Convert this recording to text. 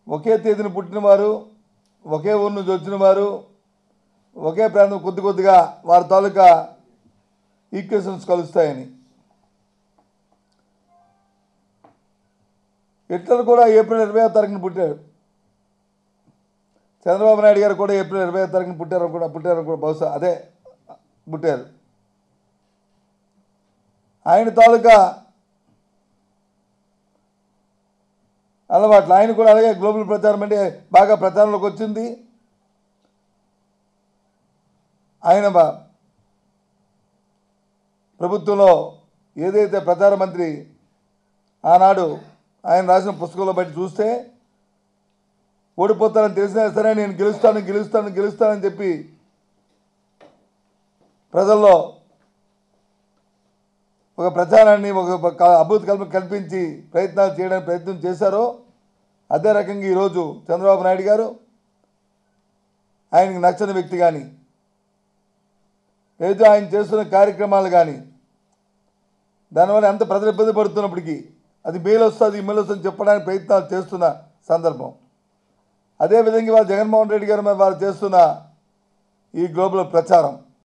ఒకే తేదీన పుట్టినవారు ఒకే ఊరు నుంచి వచ్చిన వారు ఒకే ప్రాంతం కొద్ది కొద్దిగా వారి తాలూకా ఈక్వేషన్స్ కలుస్తాయని హిట్లర్ కూడా ఏప్రిల్ ఇరవై తారీఖున పుట్టాడు చంద్రబాబు నాయుడు గారు కూడా ఏప్రిల్ ఇరవై తారీఖున పుట్టారు కూడా పుట్టారు కూడా బహుశా అదే పుట్టారు ఆయన తాలూకా అలవాట్లు ఆయన కూడా అలాగే గ్లోబల్ ప్రచారం అంటే బాగా ప్రచారంలోకి వచ్చింది ఆయన బా- ప్రభుత్వంలో ఏదైతే ప్రచార మంత్రి ఆనాడు ఆయన రాసిన పుస్తకంలో బట్టి చూస్తే ఓడిపోతానని తెలిసినా సరే నేను గెలుస్తాను గెలుస్తాను గెలుస్తానని చెప్పి ప్రజల్లో ఒక ప్రచారాన్ని ఒక క- అద్భుత కల్ప కల్పించి ప్రయత్నాలు చేయడానికి ప్రయత్నం చేశారో అదే రకంగా ఈరోజు చంద్రబాబు నాయుడు గారు ఆయనకి నచ్చని వ్యక్తి కానీ ఏదో ఆయన చేస్తున్న కార్యక్రమాలు కానీ దానివల్ల ఎంత ప్రజలు ఇబ్బంది పడుతున్నప్పటికీ అది మేలు వస్తుంది మేలు వస్తుంది చెప్పడానికి ప్రయత్నాలు చేస్తున్న సందర్భం అదేవిధంగా వాళ్ళు జగన్మోహన్ రెడ్డి గారి మీద వారు చేస్తున్న ఈ గ్లోబల్ ప్రచారం